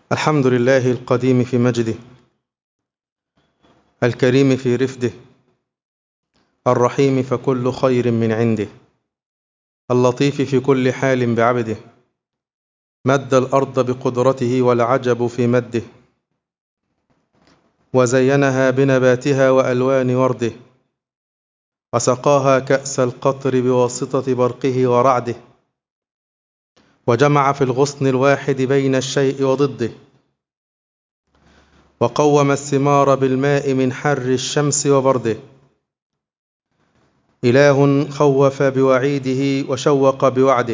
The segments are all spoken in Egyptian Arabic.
الحمد لله القديم في مجده الكريم في رفده الرحيم فكل خير من عنده اللطيف في كل حال بعبده مد الأرض بقدرته والعجب في مده وزينها بنباتها وألوان ورده وسقاها كأس القطر بواسطة برقه ورعده وجمع في الغصن الواحد بين الشيء وضده وقوم الثمار بالماء من حر الشمس وبرده إله خوف بوعيده وشوق بوعده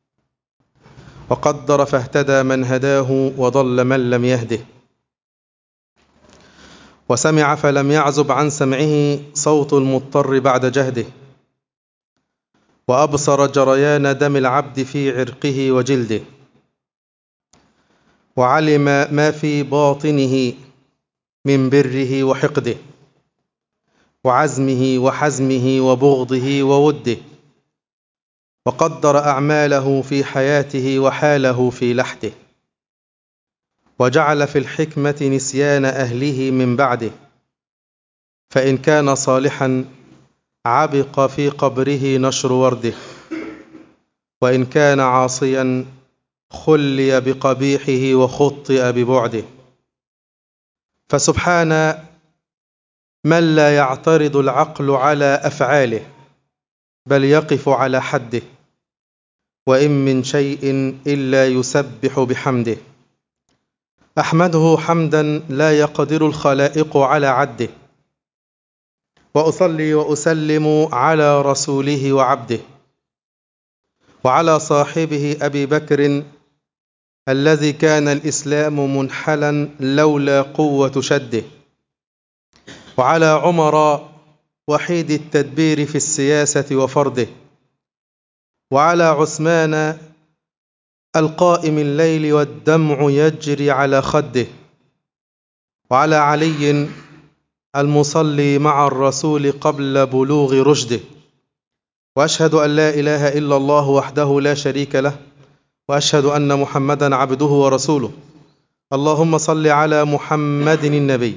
وقدر فاهتدى من هداه وضل من لم يهده وسمع فلم يعزب عن سمعه صوت المضطر بعد جهده وأبصر جريان دم العبد في عرقه وجلده وعلم ما في باطنه من بره وحقده وعزمه وحزمه وبغضه ووده وقدر أعماله في حياته وحاله في لحده وجعل في الحكمة نسيان أهله من بعده فإن كان صالحا عبق في قبره نشر ورده وإن كان عاصيا خلي بقبيحه وخطئ ببعده فسبحان من لا يعترض العقل على أفعاله بل يقف على حده وإن من شيء إلا يسبح بحمده أحمده حمدا لا يقدر الخلائق على عده وأصلي وأسلم على رسوله وعبده وعلى صاحبه أبي بكر الذي كان الإسلام منحلا لولا قوة شده وعلى عمر وحيد التدبير في السياسة وفرده وعلى عثمان القائم الليل والدمع يجري على خده وعلى علي المصلي مع الرسول قبل بلوغ رشده واشهد ان لا اله الا الله وحده لا شريك له واشهد ان محمدا عبده ورسوله اللهم صل على محمد النبي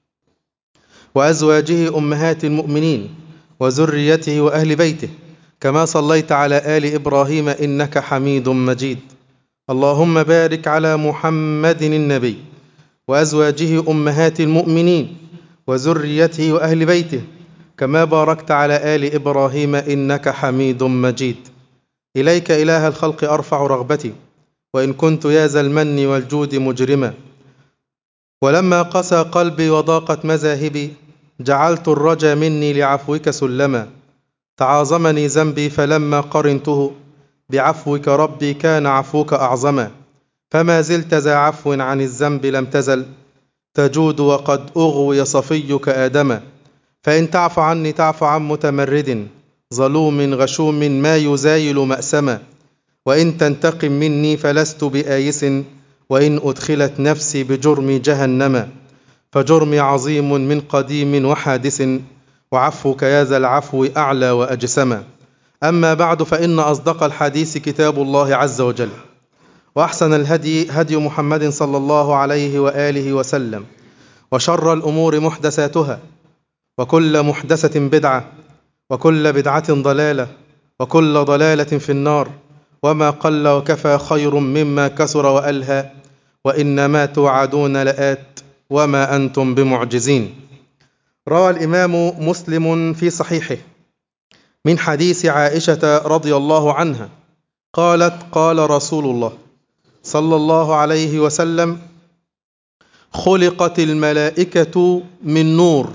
وازواجه امهات المؤمنين وذريته واهل بيته كما صليت على ال ابراهيم انك حميد مجيد اللهم بارك على محمد النبي وازواجه امهات المؤمنين وذريته واهل بيته كما باركت على ال ابراهيم انك حميد مجيد اليك اله الخلق ارفع رغبتي وان كنت يا ذا المن والجود مجرما ولما قسى قلبي وضاقت مذاهبي جعلت الرجا مني لعفوك سلما تعاظمني ذنبي فلما قرنته بعفوك ربي كان عفوك اعظما فما زلت ذا عفو عن الذنب لم تزل تجود وقد أغوي صفيك آدما فإن تعف عني تعف عن متمرد ظلوم غشوم ما يزايل مأسما وإن تنتقم مني فلست بآيس وإن أدخلت نفسي بجرم جهنما فجرمي عظيم من قديم وحادث وعفوك يا ذا العفو أعلى وأجسما أما بعد فإن أصدق الحديث كتاب الله عز وجل وأحسن الهدي هدي محمد صلى الله عليه وآله وسلم وشر الأمور محدثاتها وكل محدثة بدعة وكل بدعة ضلالة وكل ضلالة في النار وما قل وكفى خير مما كسر وألهى وإنما توعدون لآت وما أنتم بمعجزين روى الإمام مسلم في صحيحه من حديث عائشة رضي الله عنها قالت قال رسول الله صلى الله عليه وسلم خلقت الملائكة من نور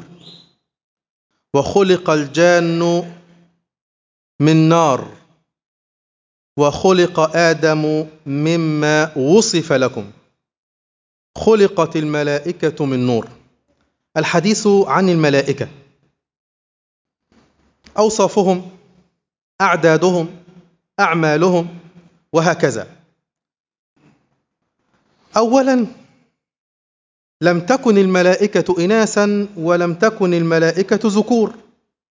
وخلق الجان من نار وخلق آدم مما وصف لكم خلقت الملائكة من نور الحديث عن الملائكة أوصافهم أعدادهم أعمالهم وهكذا أولا لم تكن الملائكة إناثا ولم تكن الملائكة ذكور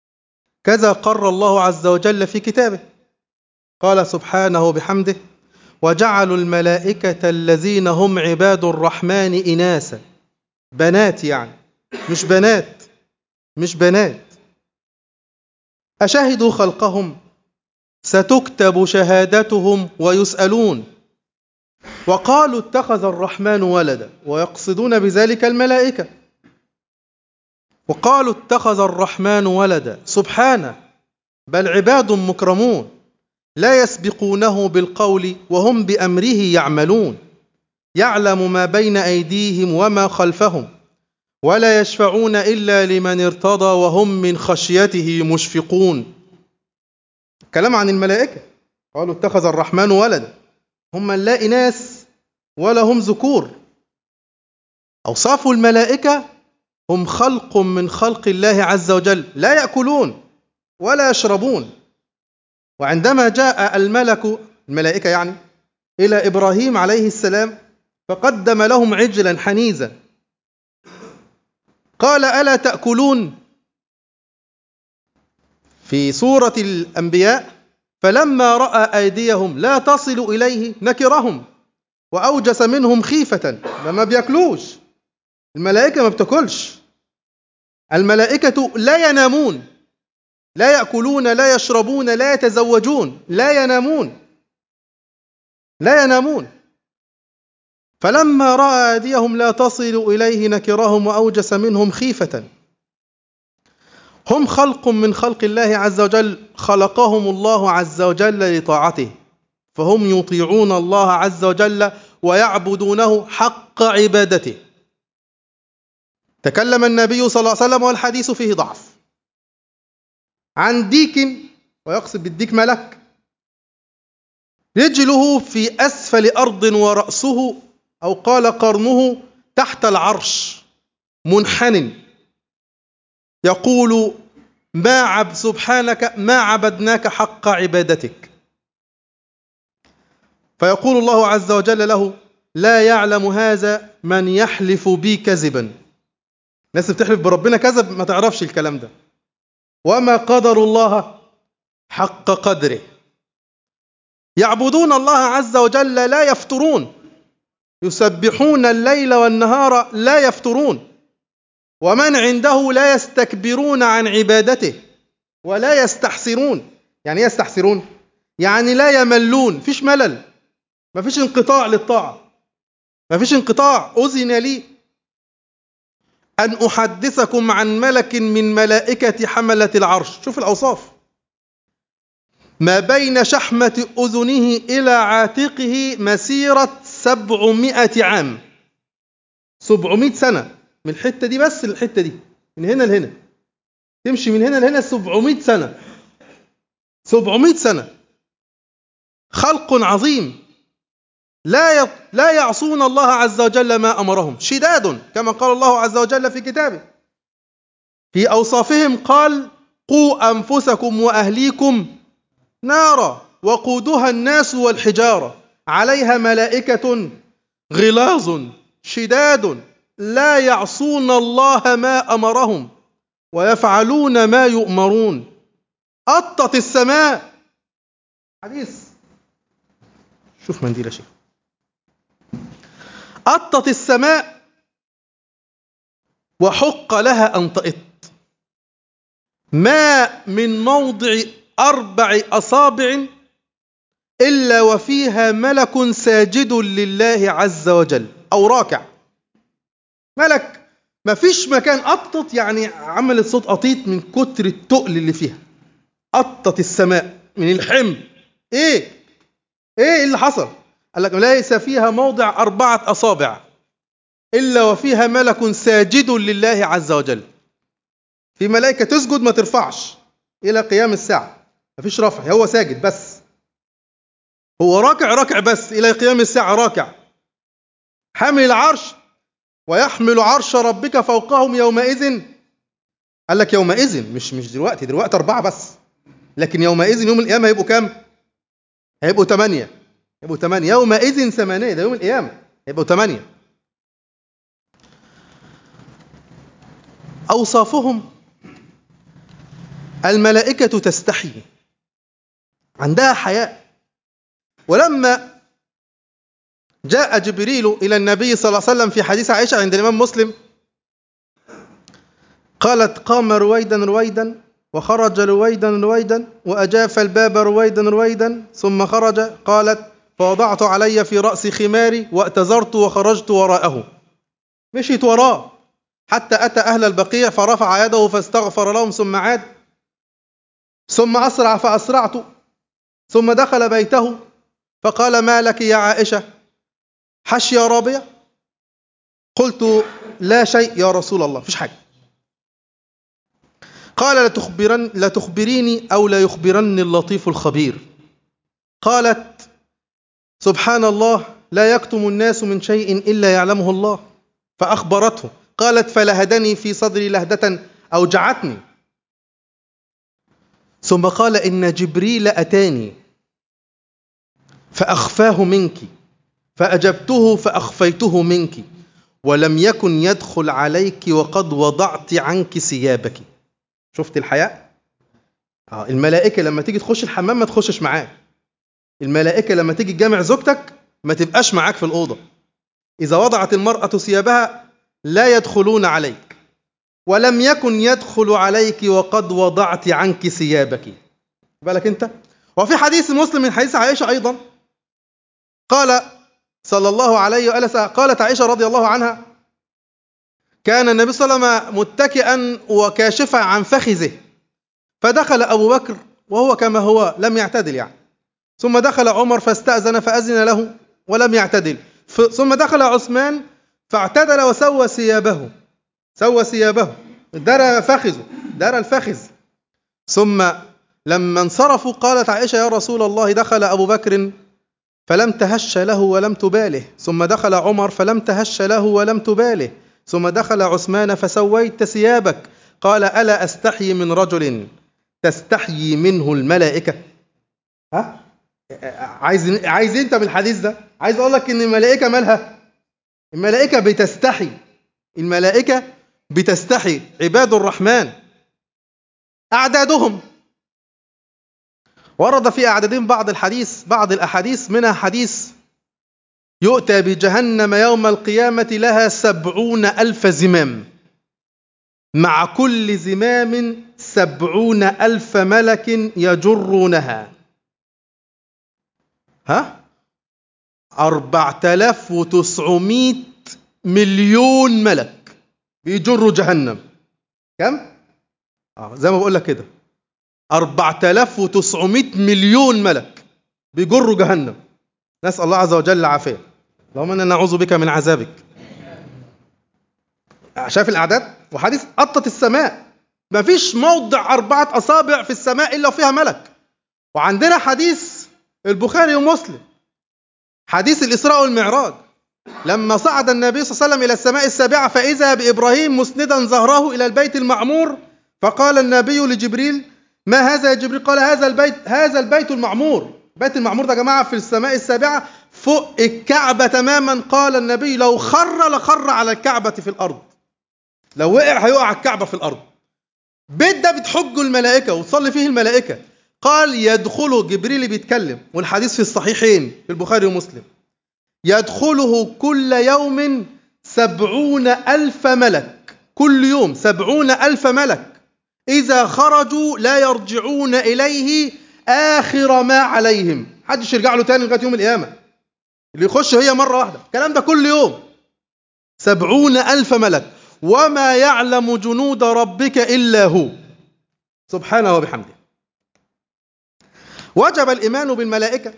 كذا قر الله عز وجل في كتابه قال سبحانه بحمده وجعلوا الملائكة الذين هم عباد الرحمن إناسا بنات يعني مش بنات مش بنات أشهدوا خلقهم ستكتب شهادتهم ويسألون وقالوا اتخذ الرحمن ولدا ويقصدون بذلك الملائكة وقالوا اتخذ الرحمن ولدا سبحانه بل عباد مكرمون لا يسبقونه بالقول وهم بأمره يعملون يعلم ما بين أيديهم وما خلفهم ولا يشفعون إلا لمن ارتضى وهم من خشيته مشفقون كلام عن الملائكة قالوا اتخذ الرحمن ولدا هم لا إناس ولا هم ذكور أوصاف الملائكة هم خلق من خلق الله عز وجل لا يأكلون ولا يشربون وعندما جاء الملك الملائكة يعني إلى إبراهيم عليه السلام فقدم لهم عجلا حنيزا قال ألا تأكلون في سورة الأنبياء فلما رأى أيديهم لا تصل إليه نكرهم وأوجس منهم خيفة ما بياكلوش الملائكة ما بتاكلش الملائكة لا ينامون لا يأكلون لا يشربون لا يتزوجون لا ينامون لا ينامون فلما رأى أيديهم لا تصل إليه نكرهم وأوجس منهم خيفة هم خلق من خلق الله عز وجل خلقهم الله عز وجل لطاعته فهم يطيعون الله عز وجل ويعبدونه حق عبادته تكلم النبي صلى الله عليه وسلم والحديث فيه ضعف عن ديك ويقصد بالديك ملك رجله في أسفل أرض ورأسه أو قال قرنه تحت العرش منحن يقول ما عب سبحانك ما عبدناك حق عبادتك فيقول الله عز وجل له لا يعلم هذا من يحلف بي كذبا الناس بتحلف بربنا كذب ما تعرفش الكلام ده وما قدر الله حق قدره يعبدون الله عز وجل لا يفترون يسبحون الليل والنهار لا يفترون ومن عنده لا يستكبرون عن عبادته ولا يستحسرون يعني يستحسرون يعني لا يملون فيش ملل ما فيش انقطاع للطاعة ما فيش انقطاع أذن لي أن أحدثكم عن ملك من ملائكة حملة العرش شوف الأوصاف ما بين شحمة أذنه إلى عاتقه مسيرة سبعمائة عام سبعمائة سنة من الحتة دي بس للحتة دي من هنا لهنا تمشي من هنا لهنا سبعمائة سنة سبعمائة سنة خلق عظيم لا لا يعصون الله عز وجل ما امرهم شداد كما قال الله عز وجل في كتابه في اوصافهم قال قوا انفسكم واهليكم نارا وقودها الناس والحجاره عليها ملائكه غلاظ شداد لا يعصون الله ما امرهم ويفعلون ما يؤمرون أطت السماء حديث شوف منديل يا شيخ أطت السماء وحق لها أن تئط ما من موضع أربع أصابع إلا وفيها ملك ساجد لله عز وجل أو راكع ملك ما فيش مكان أطت يعني عملت صوت قطيط من كتر التقل اللي فيها أطت السماء من الحمل إيه إيه اللي حصل قال لك ليس فيها موضع أربعة أصابع إلا وفيها ملك ساجد لله عز وجل في ملائكة تسجد ما ترفعش إلى قيام الساعة ما فيش رفع هو ساجد بس هو راكع راكع بس إلى قيام الساعة راكع حامل العرش ويحمل عرش ربك فوقهم يومئذ قال لك يومئذ مش مش دلوقتي دلوقتي أربعة بس لكن يومئذ يوم القيامة هيبقوا كام؟ هيبقوا ثمانية يبقوا ثمانية يومئذ ثمانية ده يوم القيامة يبقوا ثمانية أوصافهم الملائكة تستحي عندها حياء ولما جاء جبريل إلى النبي صلى الله عليه وسلم في حديث عائشة عند الإمام مسلم قالت قام رويدا رويدا وخرج رويدا رويدا وأجاف الباب رويدا رويدا ثم خرج قالت فوضعت علي في رأس خماري واتزرت وخرجت وراءه مشيت وراه حتى أتى أهل البقيع فرفع يده فاستغفر لهم ثم عاد ثم أسرع فأسرعت ثم دخل بيته فقال ما لك يا عائشة حش يا رابية قلت لا شيء يا رسول الله فيش حاجة قال لتخبرن لتخبريني أو لا يخبرني اللطيف الخبير قالت سبحان الله لا يكتم الناس من شيء إلا يعلمه الله فأخبرته قالت فلهدني في صدري لهدة أوجعتني ثم قال إن جبريل أتاني فأخفاه منك فأجبته فأخفيته منك ولم يكن يدخل عليك وقد وضعت عنك ثيابك شفت الحياء آه الملائكة لما تيجي تخش الحمام ما تخشش معاك الملائكة لما تيجي تجامع زوجتك ما تبقاش معاك في الأوضة إذا وضعت المرأة ثيابها لا يدخلون عليك ولم يكن يدخل عليك وقد وضعت عنك ثيابك بالك أنت وفي حديث مسلم من حديث عائشة أيضا قال صلى الله عليه وآله قالت عائشة رضي الله عنها كان النبي صلى الله عليه وسلم متكئا وكاشفا عن فخذه فدخل أبو بكر وهو كما هو لم يعتدل يعني ثم دخل عمر فاستأذن فأذن له ولم يعتدل ثم دخل عثمان فاعتدل وسوى ثيابه سوى ثيابه درى فخذه درى الفخذ ثم لما انصرفوا قالت عائشة يا رسول الله دخل أبو بكر فلم تهش له ولم تباله ثم دخل عمر فلم تهش له ولم تباله ثم دخل عثمان فسويت ثيابك قال ألا أستحي من رجل تستحيي منه الملائكة ها عايز عايز انت من الحديث ده عايز اقول لك ان الملائكه مالها الملائكه بتستحي الملائكه بتستحي عباد الرحمن اعدادهم ورد في اعدادهم بعض الحديث بعض الاحاديث منها حديث يؤتى بجهنم يوم القيامة لها سبعون ألف زمام مع كل زمام سبعون ألف ملك يجرونها ها أربعة آلاف وتسعمائة مليون ملك بيجروا جهنم كم؟ آه زي ما بقول لك كده أربعة آلاف وتسعمائة مليون ملك بيجروا جهنم نسأل الله عز وجل العافية اللهم انا نعوذ بك من عذابك شاف الاعداد وحديث قطت السماء ما فيش موضع أربعة أصابع في السماء إلا وفيها ملك وعندنا حديث البخاري ومسلم حديث الإسراء والمعراج لما صعد النبي صلى الله عليه وسلم إلى السماء السابعة فإذا بإبراهيم مسندا ظهره إلى البيت المعمور فقال النبي لجبريل ما هذا يا جبريل قال هذا البيت هذا البيت المعمور بيت المعمور ده يا جماعة في السماء السابعة فوق الكعبة تماما قال النبي لو خر لخر على الكعبة في الأرض لو وقع هيقع الكعبة في الأرض بيت ده بتحجه الملائكة وتصلي فيه الملائكة قال يدخله جبريل بيتكلم والحديث في الصحيحين في البخاري ومسلم يدخله كل يوم سبعون ألف ملك كل يوم سبعون ألف ملك إذا خرجوا لا يرجعون إليه آخر ما عليهم حدش يرجع له تاني لغاية يوم القيامة اللي يخش هي مرة واحدة الكلام ده كل يوم سبعون ألف ملك وما يعلم جنود ربك إلا هو سبحانه وبحمده وجب الإيمان بالملائكة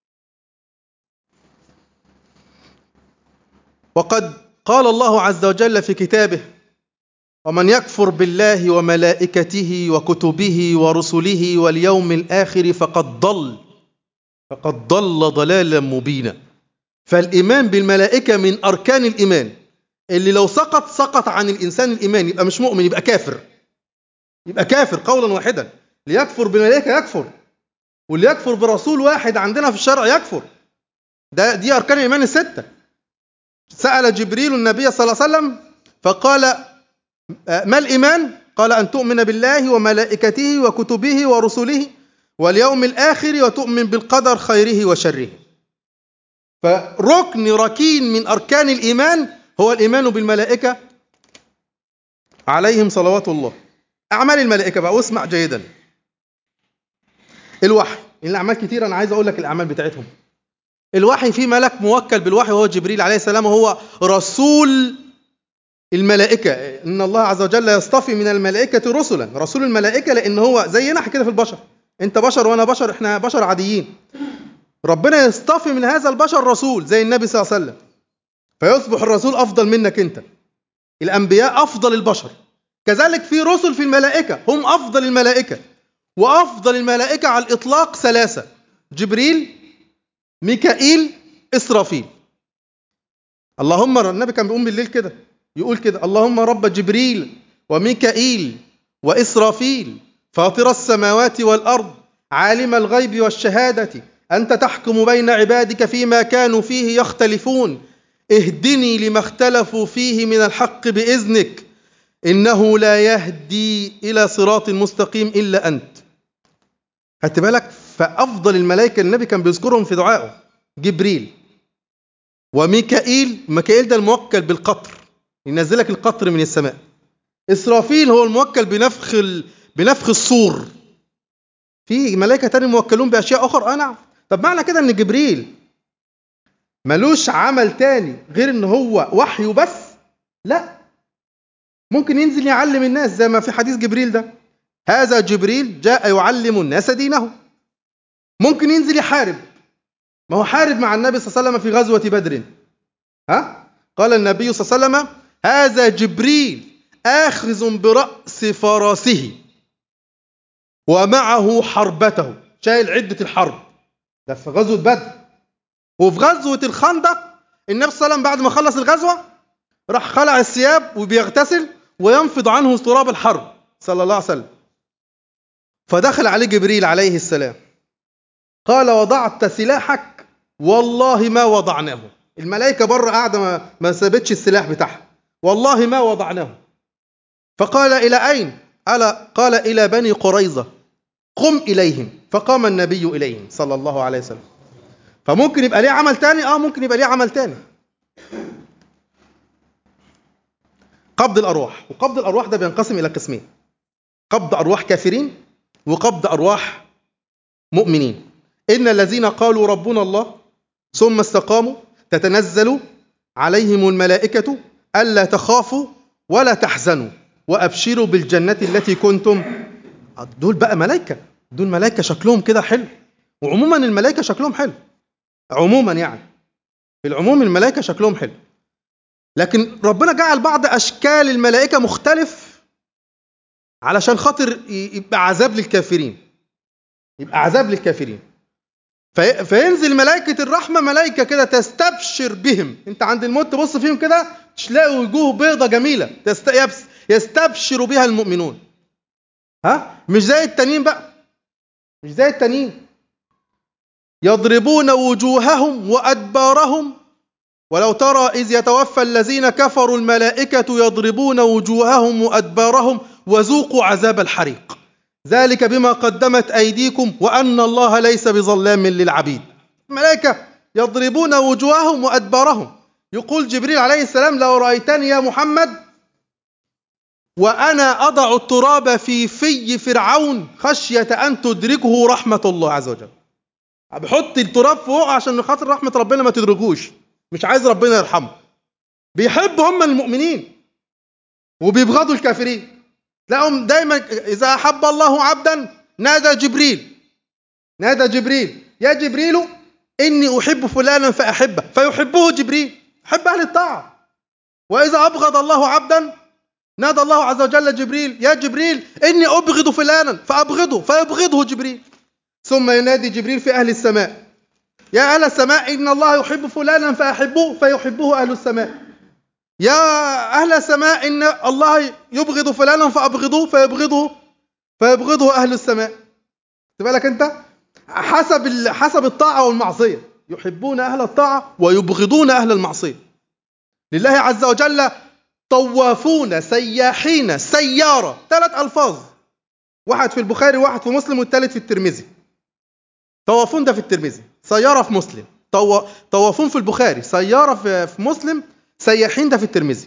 وقد قال الله عز وجل في كتابه ومن يكفر بالله وملائكته وكتبه ورسله واليوم الآخر فقد ضل فقد ضل ضلالا مبينا فالإيمان بالملائكة من أركان الإيمان اللي لو سقط سقط عن الإنسان الإيمان يبقى مش مؤمن يبقى كافر يبقى كافر قولا واحدا ليكفر بالملائكة يكفر واللي يكفر برسول واحد عندنا في الشرع يكفر ده دي أركان الإيمان الستة سأل جبريل النبي صلى الله عليه وسلم فقال ما الإيمان؟ قال أن تؤمن بالله وملائكته وكتبه ورسله واليوم الآخر وتؤمن بالقدر خيره وشره فركن ركين من أركان الإيمان هو الإيمان بالملائكة عليهم صلوات الله أعمال الملائكة بقى واسمع جيدا الوحي الأعمال كتير أنا عايز أقول لك الأعمال بتاعتهم الوحي في ملك موكل بالوحي وهو جبريل عليه السلام وهو رسول الملائكة إن الله عز وجل يصطفي من الملائكة رسلا رسول الملائكة لأن هو زينا كده في البشر أنت بشر وأنا بشر إحنا بشر عاديين ربنا يصطفي من هذا البشر رسول زي النبي صلى الله عليه وسلم فيصبح الرسول أفضل منك أنت الأنبياء أفضل البشر كذلك في رسل في الملائكة هم أفضل الملائكة وأفضل الملائكة على الإطلاق ثلاثة جبريل ميكائيل إسرافيل اللهم النبي كان بيقوم بالليل كده يقول كده اللهم رب جبريل وميكائيل وإسرافيل فاطر السماوات والأرض عالم الغيب والشهادة أنت تحكم بين عبادك فيما كانوا فيه يختلفون اهدني لما اختلفوا فيه من الحق بإذنك إنه لا يهدي إلى صراط مستقيم إلا أنت خدت بالك فأفضل الملائكة النبي كان بيذكرهم في دعائه جبريل وميكائيل ميكائيل ده الموكل بالقطر ينزلك القطر من السماء إسرافيل هو الموكل بنفخ ال... بنفخ الصور في ملائكة تاني موكلون بأشياء أخرى أه نعم طب معنى كده إن جبريل ملوش عمل تاني غير إن هو وحي وبس لا ممكن ينزل يعلم الناس زي ما في حديث جبريل ده هذا جبريل جاء يعلم الناس دينه ممكن ينزل يحارب ما هو حارب مع النبي صلى الله عليه وسلم في غزوة بدر ها قال النبي صلى الله عليه وسلم هذا جبريل آخذ برأس فرسه ومعه حربته شايل عدة الحرب ده في غزوة بدر وفي غزوة الخندق النبي صلى الله عليه وسلم بعد ما خلص الغزوة راح خلع الثياب وبيغتسل وينفض عنه تراب الحرب صلى الله عليه وسلم فدخل عليه جبريل عليه السلام قال وضعت سلاحك والله ما وضعناه الملائكة بره قاعدة ما, ما سابتش السلاح بتاعها والله ما وضعناه فقال إلى أين؟ ألا قال إلى بني قريظة قم إليهم فقام النبي إليهم صلى الله عليه وسلم فممكن يبقى ليه عمل تاني اه ممكن يبقى ليه عمل تاني قبض الأرواح وقبض الأرواح ده بينقسم إلى قسمين قبض أرواح كافرين وقبض أرواح مؤمنين إن الذين قالوا ربنا الله ثم استقاموا تتنزل عليهم الملائكة ألا تخافوا ولا تحزنوا وأبشروا بالجنة التي كنتم دول بقى ملائكة دول ملائكة شكلهم كده حلو وعموما الملائكة شكلهم حلو عموما يعني في العموم الملائكة شكلهم حلو لكن ربنا جعل بعض أشكال الملائكة مختلف علشان خاطر يبقى عذاب للكافرين يبقى عذاب للكافرين في فينزل ملائكة الرحمة ملائكة كده تستبشر بهم انت عند الموت تبص فيهم كده تلاقي وجوه بيضة جميلة تست... يستبشر بها المؤمنون ها مش زي التانيين بقى مش زي التانيين يضربون وجوههم وأدبارهم ولو ترى إذ يتوفى الذين كفروا الملائكة يضربون وجوههم وأدبارهم وذوقوا عذاب الحريق ذلك بما قدمت أيديكم وأن الله ليس بظلام للعبيد الملائكة يضربون وجوههم وأدبارهم يقول جبريل عليه السلام لو رأيتني يا محمد وأنا أضع التراب في في فرعون خشية أن تدركه رحمة الله عز وجل بحط التراب فوق عشان خاطر رحمة ربنا ما تدركوش مش عايز ربنا يرحمه بيحب هم المؤمنين وبيبغضوا الكافرين تلاقيهم دايما إذا أحب الله عبدا نادى جبريل نادى جبريل يا جبريل إني أحب فلانا فأحبه فيحبه جبريل يحب أهل الطاعة وإذا أبغض الله عبدا نادى الله عز وجل جبريل يا جبريل إني أبغض فلانا فأبغضه فيبغضه جبريل ثم ينادي جبريل في أهل السماء يا أهل السماء إن الله يحب فلانا فأحبوه فيحبه أهل السماء يا أهل السماء إن الله يبغض فلانا فأبغضوه فيبغضه فيبغضه أهل السماء بالك أنت حسب حسب الطاعة والمعصية يحبون أهل الطاعة ويبغضون أهل المعصية لله عز وجل طوافون سياحين سيارة ثلاث ألفاظ واحد في البخاري واحد في مسلم والثالث في الترمذي طوافون ده في الترمذي سيارة في مسلم طو... طوافون في البخاري سيارة في, في مسلم سياحين ده في الترمذي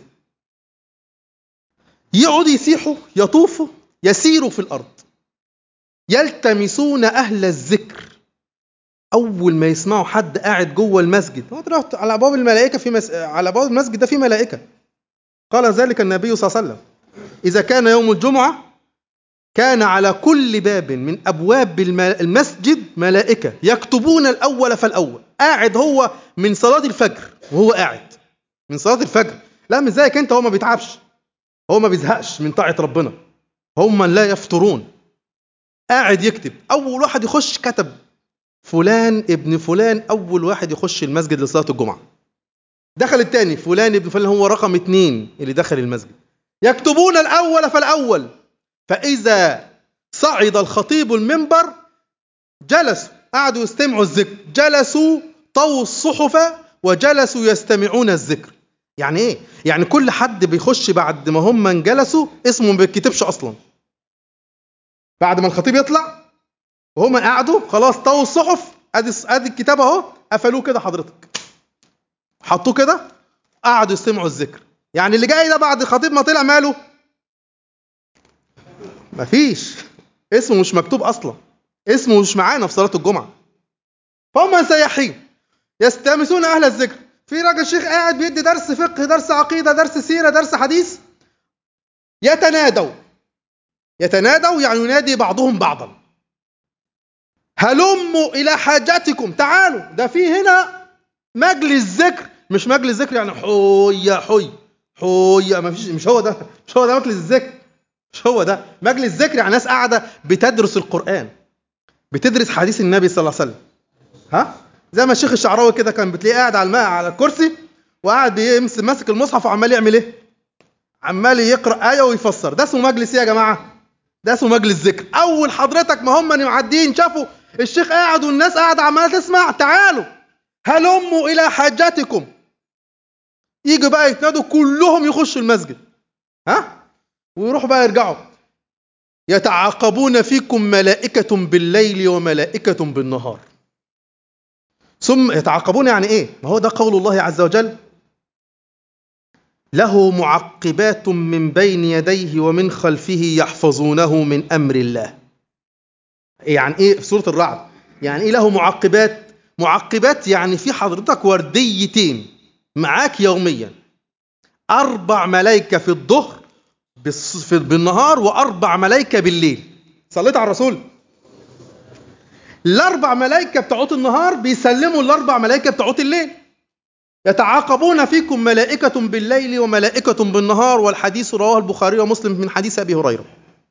يقعدوا يسيحوا يطوفوا يسيروا في الأرض يلتمسون أهل الذكر أول ما يسمعوا حد قاعد جوه المسجد على أبواب الملائكة في مس... على أبواب المسجد ده في ملائكة قال ذلك النبي صلى الله عليه وسلم إذا كان يوم الجمعة كان على كل باب من أبواب المسجد ملائكة يكتبون الأول فالأول قاعد هو من صلاة الفجر وهو قاعد من صلاة الفجر لا مش زيك أنت هو ما بيتعبش هو ما بيزهقش من طاعة ربنا هم من لا يفترون قاعد يكتب أول واحد يخش كتب فلان ابن فلان أول واحد يخش المسجد لصلاة الجمعة دخل الثاني فلان ابن فلان هو رقم اثنين اللي دخل المسجد يكتبون الأول فالأول فإذا صعد الخطيب المنبر جلسوا قعدوا يستمعوا الذكر جلسوا طووا الصحف وجلسوا يستمعون الذكر يعني ايه يعني كل حد بيخش بعد ما هم جلسوا اسمه ما بيتكتبش اصلا بعد ما الخطيب يطلع وهم قعدوا خلاص طووا الصحف ادي ادي الكتاب اهو قفلوه كده حضرتك حطوه كده قعدوا يستمعوا الذكر يعني اللي جاي ده بعد الخطيب ما طلع ماله مفيش اسمه مش مكتوب اصلا اسمه مش معانا في صلاه الجمعه فهم سياحين يستمسون اهل الذكر في راجل شيخ قاعد بيدي درس فقه درس عقيده درس سيره درس حديث يتنادوا يتنادوا يعني ينادي بعضهم بعضا هلموا الى حاجتكم تعالوا ده في هنا مجلس ذكر مش مجلس ذكر يعني حويا حوي حويا ما فيش مش هو ده مش هو ده مجلس الذكر مش هو ده مجلس ذكر يعني ناس قاعده بتدرس القران بتدرس حديث النبي صلى الله عليه وسلم ها زي ما الشيخ الشعراوي كده كان بتلاقيه قاعد على الماء على الكرسي وقاعد بيمسك ماسك المصحف وعمال يعمل ايه عمال يقرا ايه ويفسر ده اسمه مجلس ايه يا جماعه ده اسمه مجلس ذكر اول حضرتك ما هم معديين شافوا الشيخ قاعد والناس قاعده عماله تسمع تعالوا هلموا الى حاجتكم يجوا بقى يتنادوا كلهم يخشوا المسجد ها ويروحوا بقى يرجعوا يتعاقبون فيكم ملائكة بالليل وملائكة بالنهار ثم يتعاقبون يعني ايه ما هو ده قول الله عز وجل له معقبات من بين يديه ومن خلفه يحفظونه من امر الله يعني ايه في سوره الرعد يعني ايه له معقبات معقبات يعني في حضرتك ورديتين معاك يوميا اربع ملائكه في الظهر بالنهار واربع ملائكه بالليل صليت على الرسول الاربع ملائكه بتوعت النهار بيسلموا الاربع ملائكه بتوعت الليل يتعاقبون فيكم ملائكة بالليل وملائكة بالنهار والحديث رواه البخاري ومسلم من حديث أبي هريرة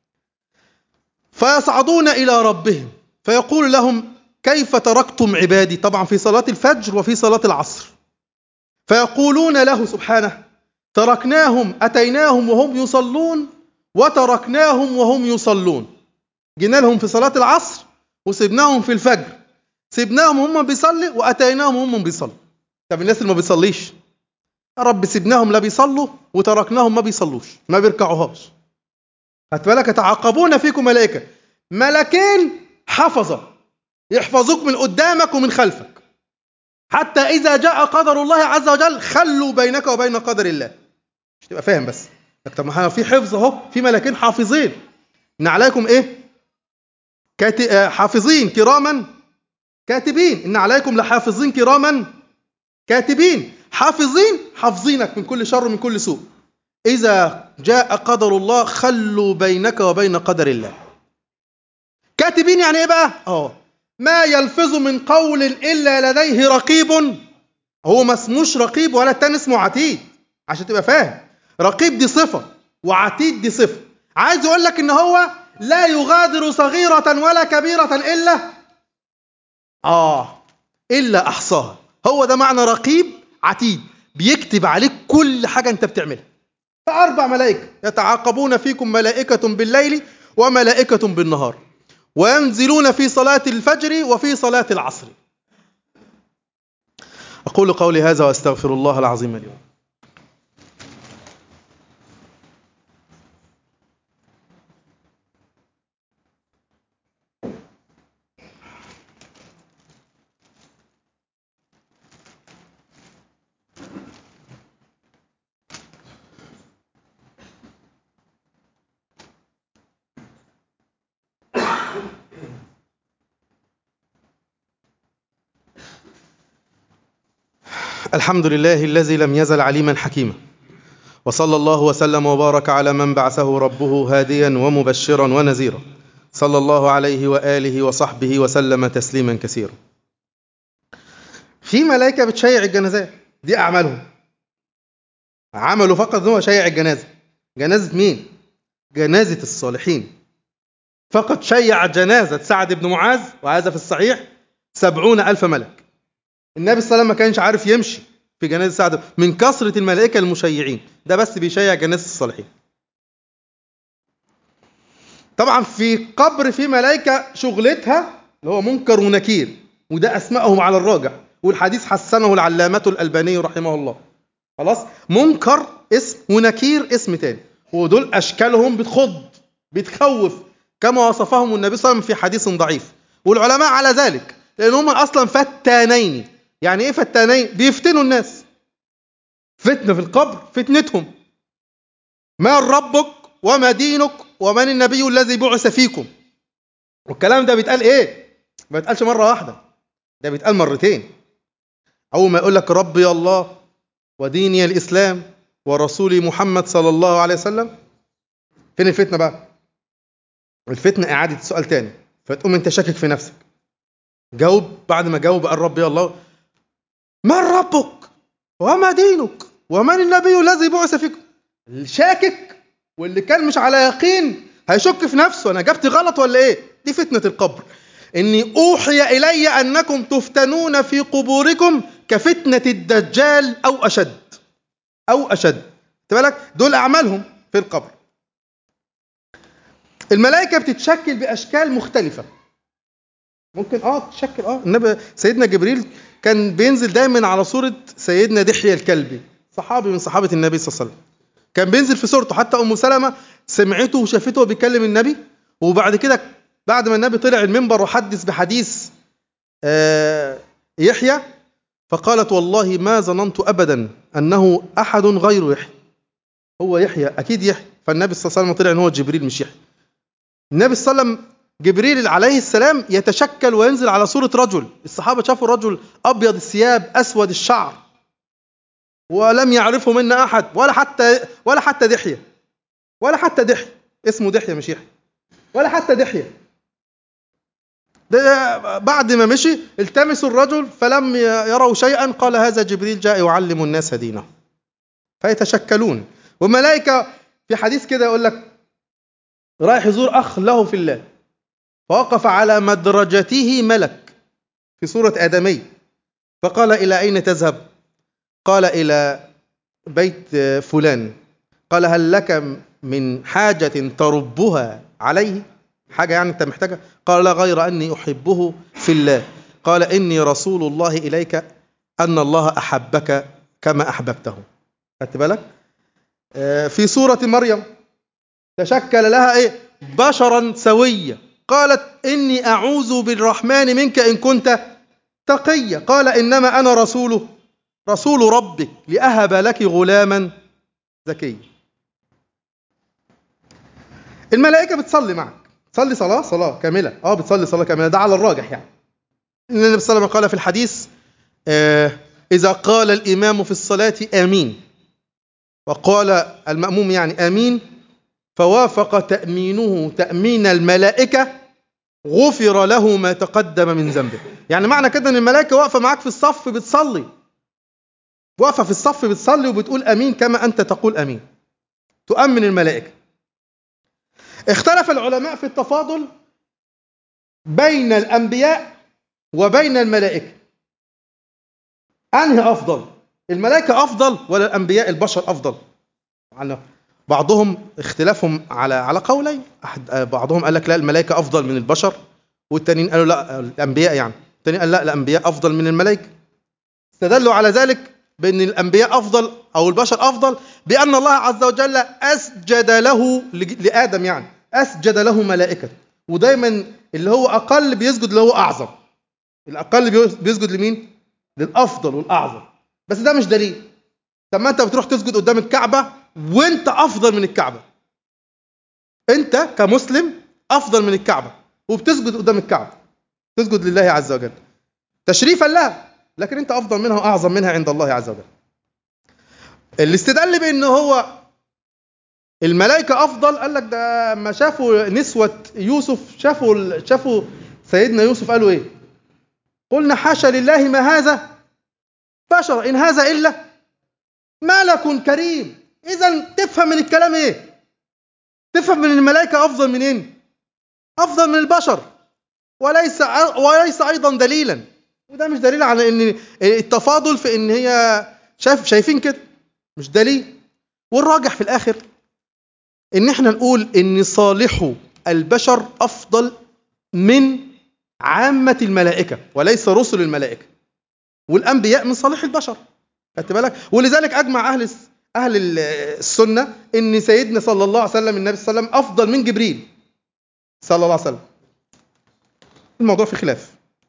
فيصعدون إلى ربهم فيقول لهم كيف تركتم عبادي طبعا في صلاة الفجر وفي صلاة العصر فيقولون له سبحانه تركناهم أتيناهم وهم يصلون وتركناهم وهم يصلون جينا لهم في صلاة العصر وسيبناهم في الفجر سيبناهم هم بيصلي وأتيناهم هم بيصلوا طب الناس اللي ما بيصليش يا رب سيبناهم لا بيصلوا وتركناهم ما بيصلوش ما بيركعوهاش هات بالك يتعاقبون فيكم ملائكة ملكين حفظة يحفظوك من قدامك ومن خلفك حتى إذا جاء قدر الله عز وجل خلوا بينك وبين قدر الله مش تبقى فاهم بس طب ما في حفظ اهو في ملكين حافظين ان عليكم ايه كات... حافظين كراما كاتبين ان عليكم لحافظين كراما كاتبين حافظين حافظينك من كل شر ومن كل سوء اذا جاء قدر الله خلوا بينك وبين قدر الله كاتبين يعني ايه بقى اه ما يلفظ من قول الا لديه رقيب هو ما اسموش رقيب ولا التاني اسمه عتيد عشان تبقى فاهم رقيب دي صفه وعتيد دي صفه عايز يقول لك ان هو لا يغادر صغيرة ولا كبيرة إلا آه إلا أحصاها هو ده معنى رقيب عتيد بيكتب عليك كل حاجة أنت بتعملها فأربع ملائكة يتعاقبون فيكم ملائكة بالليل وملائكة بالنهار وينزلون في صلاة الفجر وفي صلاة العصر أقول قولي هذا وأستغفر الله العظيم اليوم الحمد لله الذي لم يزل عليما حكيما وصلى الله وسلم وبارك على من بعثه ربه هاديا ومبشرا ونذيرا صلى الله عليه واله وصحبه وسلم تسليما كثيرا في ملائكه بتشيع الجنازات دي اعمالهم عملوا فقط ان هو شيع الجنازه جنازه مين جنازه الصالحين فقط شيع جنازه سعد بن معاذ وهذا في الصحيح سبعون ألف ملك النبي صلى الله عليه وسلم ما كانش عارف يمشي في جنازة سعد من كثرة الملائكة المشيعين ده بس بيشيع جنازة الصالحين طبعا في قبر في ملائكة شغلتها اللي هو منكر ونكير وده أسمائهم على الراجح والحديث حسنه العلامة الألباني رحمه الله خلاص منكر اسم ونكير اسم تاني ودول أشكالهم بتخض بتخوف كما وصفهم النبي صلى الله عليه وسلم في حديث ضعيف والعلماء على ذلك لأن هم أصلا فتانين يعني إيه فتانين؟ بيفتنوا الناس فتنة في القبر فتنتهم من ربك وما دينك ومن النبي الذي بعث فيكم والكلام ده بيتقال ايه ما بيتقالش مرة واحدة ده بيتقال مرتين أول ما يقول لك ربي الله وديني الإسلام ورسولي محمد صلى الله عليه وسلم فين الفتنة بقى الفتنة إعادة السؤال تاني فتقوم أنت شاكك في نفسك جاوب بعد ما جاوب قال ربي الله من ربك وما دينك ومن النبي الذي بعث فيكم الشاكك واللي كان مش على يقين هيشك في نفسه انا جبت غلط ولا ايه دي فتنه القبر اني اوحي الي انكم تفتنون في قبوركم كفتنه الدجال او اشد او اشد بالك دول اعمالهم في القبر الملائكه بتتشكل باشكال مختلفه ممكن اه تشكل اه النبي سيدنا جبريل كان بينزل دايما على صوره سيدنا دحية الكلبي صحابي من صحابه النبي صلى الله عليه وسلم كان بينزل في صورته حتى ام سلمة سمعته وشافته وهو بيكلم النبي وبعد كده بعد ما النبي طلع المنبر وحدث بحديث آه يحيى فقالت والله ما ظننت ابدا انه احد غير يحيى هو يحيى اكيد يحيى فالنبي صلى الله عليه وسلم طلع ان هو جبريل مش يحيى النبي صلى الله عليه وسلم جبريل عليه السلام يتشكل وينزل على صورة رجل الصحابة شافوا الرجل أبيض الثياب أسود الشعر ولم يعرفه منا أحد ولا حتى ولا حتى دحية ولا حتى دحية اسمه دحية مش يحيى ولا حتى دحية ده بعد ما مشي التمسوا الرجل فلم يروا شيئا قال هذا جبريل جاء يعلم الناس دينه فيتشكلون وملائكة في حديث كده يقول لك رايح يزور أخ له في الله فوقف على مدرجته ملك في صورة آدمي فقال إلى أين تذهب قال إلى بيت فلان قال هل لك من حاجة تربها عليه حاجة يعني أنت محتاجها قال لا غير أني أحبه في الله قال إني رسول الله إليك أن الله أحبك كما أحببته خدت بالك في سورة مريم تشكل لها إيه بشرا سويا قالت إني أعوذ بالرحمن منك إن كنت تقيا قال إنما أنا رسول رسول ربك لأهب لك غلاما زكيا الملائكة بتصلي معك تصلي صلاة صلاة كاملة اه بتصلي صلاة كاملة ده على الراجح يعني النبي صلى الله عليه وسلم قال في الحديث آه إذا قال الإمام في الصلاة آمين وقال المأموم يعني آمين فوافق تأمينه تأمين الملائكة غفر له ما تقدم من ذنبه يعني معنى كده ان الملائكة واقفة معاك في الصف بتصلي واقفة في الصف بتصلي وبتقول أمين كما أنت تقول أمين تؤمن الملائكة اختلف العلماء في التفاضل بين الأنبياء وبين الملائكة أنهي أفضل الملائكة أفضل ولا الأنبياء البشر أفضل بعضهم اختلافهم على على قولين أحد بعضهم قال لك لا الملائكة أفضل من البشر والتانيين قالوا لا الأنبياء يعني التانيين قال لا الأنبياء أفضل من الملائكة استدلوا على ذلك بأن الأنبياء أفضل أو البشر أفضل بأن الله عز وجل أسجد له لآدم يعني أسجد له ملائكة ودايما اللي هو أقل بيسجد اللي هو أعظم الأقل بيسجد لمين؟ للأفضل والأعظم بس ده مش دليل طب ما أنت بتروح تسجد قدام الكعبة وأنت أفضل من الكعبة أنت كمسلم أفضل من الكعبة وبتسجد قدام الكعبة تسجد لله عز وجل تشريفا لها لكن انت افضل منها واعظم منها عند الله عز وجل الاستدلال بان هو الملائكة أفضل قال لك ده ما شافوا نسوة يوسف شافوا شافوا سيدنا يوسف قالوا إيه؟ قلنا حاشا لله ما هذا بشر إن هذا إلا ملك كريم إذا تفهم من الكلام إيه؟ تفهم من الملائكة أفضل منين؟ أفضل من البشر وليس وليس أيضا دليلا وده مش دليل على إن التفاضل في إن هي شايف شايفين كده مش دليل والراجح في الآخر إن إحنا نقول إن صالح البشر أفضل من عامة الملائكة وليس رسل الملائكة والأنبياء من صالح البشر خدت بالك ولذلك أجمع أهل أهل السنة إن سيدنا صلى الله عليه وسلم النبي صلى الله عليه وسلم أفضل من جبريل صلى الله عليه وسلم الموضوع في خلاف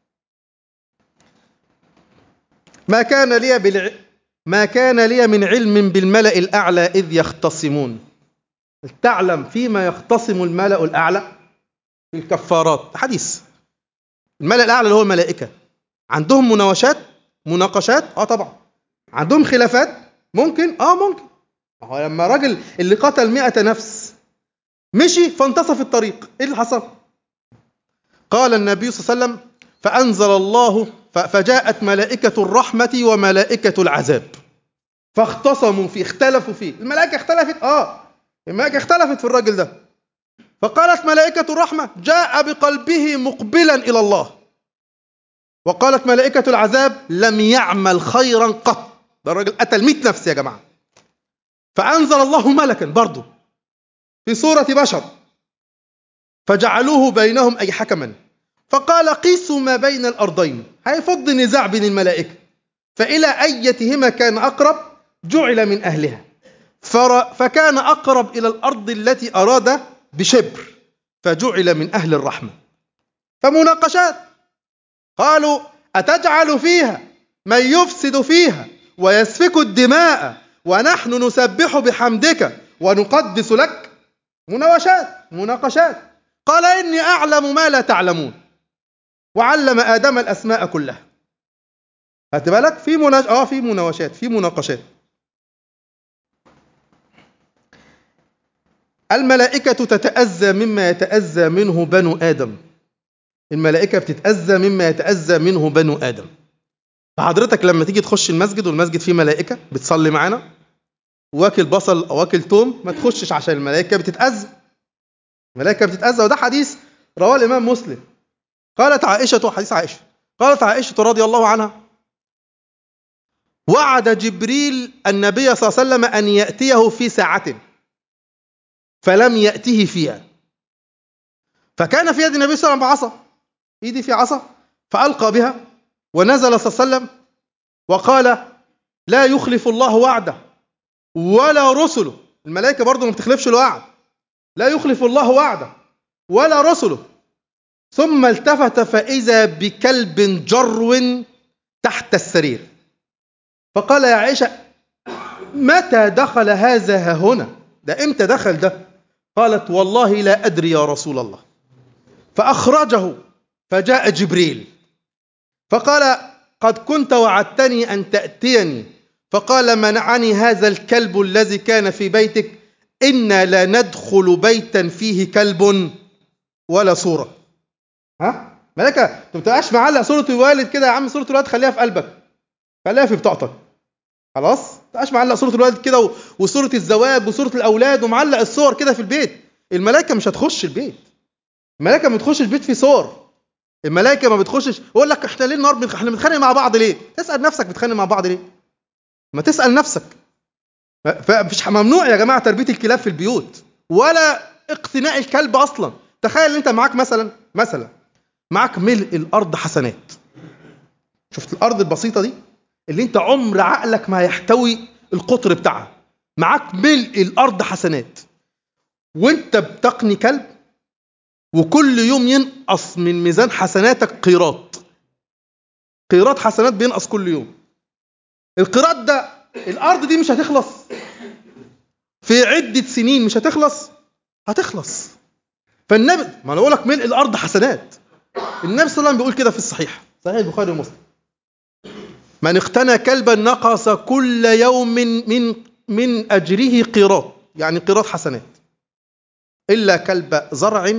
ما كان لي بالع... ما كان لي من علم بالملأ الأعلى إذ يختصمون تعلم فيما يختصم الملأ الأعلى في الكفارات حديث الملأ الأعلى اللي هو الملائكة عندهم مناوشات مناقشات اه طبعا عندهم خلافات ممكن اه ممكن هو لما راجل اللي قتل مئة نفس مشي فانتصف الطريق ايه اللي حصل قال النبي صلى الله عليه وسلم فأنزل الله فجاءت ملائكة الرحمة وملائكة العذاب فاختصموا فيه اختلفوا فيه الملائكة اختلفت اه الملائكة اختلفت في الراجل ده فقالت ملائكة الرحمة جاء بقلبه مقبلا إلى الله وقالت ملائكة العذاب لم يعمل خيرا قط ده الراجل قتل 100 نفس يا جماعة فأنزل الله ملكا برضه في صورة بشر فجعلوه بينهم أي حكما فقال قيسوا ما بين الأرضين هيفض نزاع بين الملائكة فإلى أيتهما كان أقرب جعل من أهلها فكان أقرب إلى الأرض التي أراد بشبر فجعل من أهل الرحمة فمناقشات قالوا أتجعل فيها من يفسد فيها ويسفك الدماء ونحن نسبح بحمدك ونقدس لك مناوشات مناقشات قال إني أعلم ما لا تعلمون وعلم آدم الأسماء كلها هات بالك في مناش... اه في مناوشات في مناقشات الملائكة تتأذى مما يتأذى منه بنو آدم الملائكة بتتأذى مما يتأذى منه بنو آدم فحضرتك لما تيجي تخش المسجد والمسجد فيه ملائكة بتصلي معانا واكل بصل أو واكل توم ما تخشش عشان الملائكة بتتأذى الملائكة بتتأذى وده حديث رواه الإمام مسلم قالت عائشة حديث عائشة قالت عائشة رضي الله عنها وعد جبريل النبي صلى الله عليه وسلم أن يأتيه في ساعة فلم يأته فيها فكان في يد النبي صلى الله عليه وسلم عصا ايدي في عصا فألقى بها ونزل صلى الله عليه وسلم وقال لا يخلف الله وعده ولا رسله الملائكة برضه ما بتخلفش الوعد لا يخلف الله وعده ولا رسله ثم التفت فإذا بكلب جرو تحت السرير فقال يا عائشة متى دخل هذا ها هنا ده امتى دخل ده قالت والله لا أدري يا رسول الله فأخرجه فجاء جبريل فقال قد كنت وعدتني أن تأتيني فقال منعني هذا الكلب الذي كان في بيتك إنا لا ندخل بيتا فيه كلب ولا صورة ها ملكة انت ما تبقاش معلق صورة الوالد كده يا عم صورة الوالد خليها في قلبك خليها في بطاقتك خلاص ما تبقاش معلق صورة الوالد كده وصورة الزواج وصورة الأولاد ومعلق الصور كده في البيت الملائكة مش هتخش البيت الملائكة ما بتخش البيت فيه صور الملائكة ما بتخشش يقول لك احنا ليه النهارده احنا بنتخانق مع بعض ليه؟ تسأل نفسك بتخانق مع بعض ليه؟ ما تسأل نفسك فمش ممنوع يا جماعة تربية الكلاب في البيوت ولا اقتناء الكلب أصلا تخيل انت معاك مثلا مثلا معاك ملء الأرض حسنات شفت الأرض البسيطة دي اللي انت عمر عقلك ما يحتوي القطر بتاعها معاك ملء الأرض حسنات وانت بتقني كلب وكل يوم ينقص من ميزان حسناتك قيراط قيراط حسنات بينقص كل يوم القيراط ده الارض دي مش هتخلص في عده سنين مش هتخلص هتخلص فالنبي ما انا بقول لك ملء الارض حسنات النبي صلى الله عليه وسلم بيقول كده في الصحيح صحيح البخاري ومسلم من اقتنى كلبا نقص كل يوم من من أجره قيراط يعني قيراط حسنات إلا كلب زرع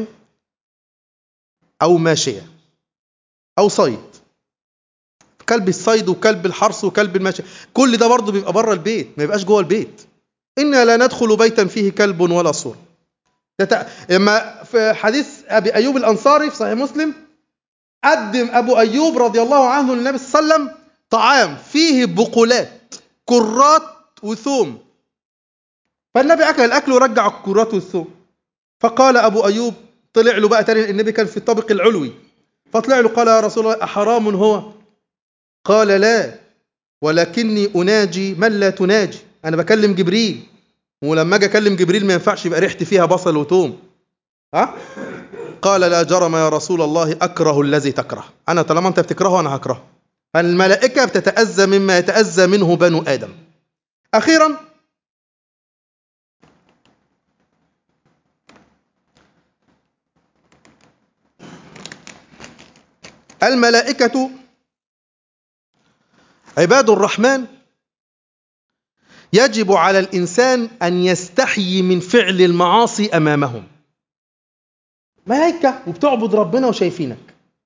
أو ماشية أو صيد كلب الصيد وكلب الحرث وكلب الماشية كل ده برضه بيبقى بره البيت ما يبقاش جوه البيت إنا لا ندخل بيتا فيه كلب ولا صور لما في حديث أبي أيوب الأنصاري في صحيح مسلم قدم أبو أيوب رضي الله عنه للنبي صلى الله عليه وسلم طعام فيه بقولات كرات وثوم فالنبي أكل الأكل ورجع الكرات والثوم فقال أبو أيوب طلع له بقى تاني النبي كان في الطابق العلوي فطلع له قال يا رسول الله أحرام هو قال لا ولكني أناجي من لا تناجي أنا بكلم جبريل ولما أجي أكلم جبريل ما ينفعش يبقى ريحتي فيها بصل وتوم ها قال لا جرم يا رسول الله أكره الذي تكره أنا طالما أنت بتكرهه أنا هكرهه فالملائكة بتتأذى مما يتأذى منه بنو آدم أخيرا الملائكة عباد الرحمن يجب على الإنسان أن يستحيي من فعل المعاصي أمامهم ملائكة وبتعبد ربنا وشايفينك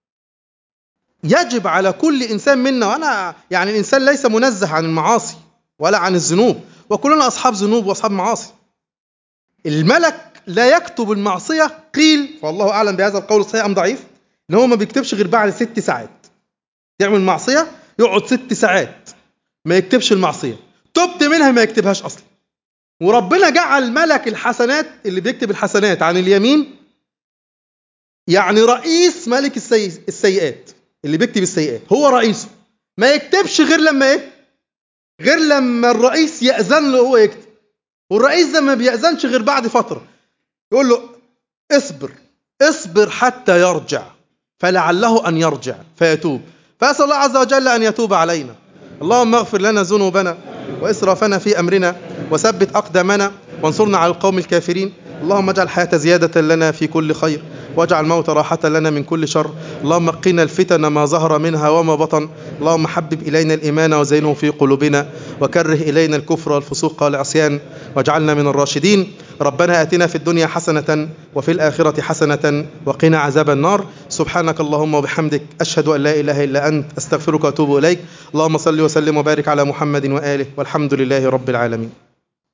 يجب على كل إنسان منا وأنا يعني الإنسان ليس منزه عن المعاصي ولا عن الذنوب وكلنا أصحاب ذنوب وأصحاب معاصي الملك لا يكتب المعصية قيل والله أعلم بهذا القول صحيح أم ضعيف إن هو ما بيكتبش غير بعد ست ساعات يعمل معصية يقعد ست ساعات ما يكتبش المعصية تبت منها ما يكتبهاش أصلا وربنا جعل ملك الحسنات اللي بيكتب الحسنات عن اليمين يعني رئيس ملك السي... السيئات اللي بيكتب السيئات هو رئيسه ما يكتبش غير لما ايه غير لما الرئيس يأذن له هو يكتب والرئيس ده ما بيأذنش غير بعد فترة يقول له اصبر اصبر حتى يرجع فلعله أن يرجع فيتوب فأسأل الله عز وجل أن يتوب علينا اللهم اغفر لنا ذنوبنا وإسرافنا في أمرنا وثبت أقدامنا وانصرنا على القوم الكافرين اللهم اجعل الحياة زيادة لنا في كل خير واجعل الموت راحة لنا من كل شر اللهم قنا الفتن ما ظهر منها وما بطن اللهم حبب إلينا الإيمان وزينه في قلوبنا وكره إلينا الكفر والفسوق والعصيان واجعلنا من الراشدين ربنا آتنا في الدنيا حسنة وفي الآخرة حسنة وقنا عذاب النار سبحانك اللهم وبحمدك أشهد أن لا إله إلا أنت أستغفرك وأتوب إليك اللهم صل وسلم وبارك على محمد وآله والحمد لله رب العالمين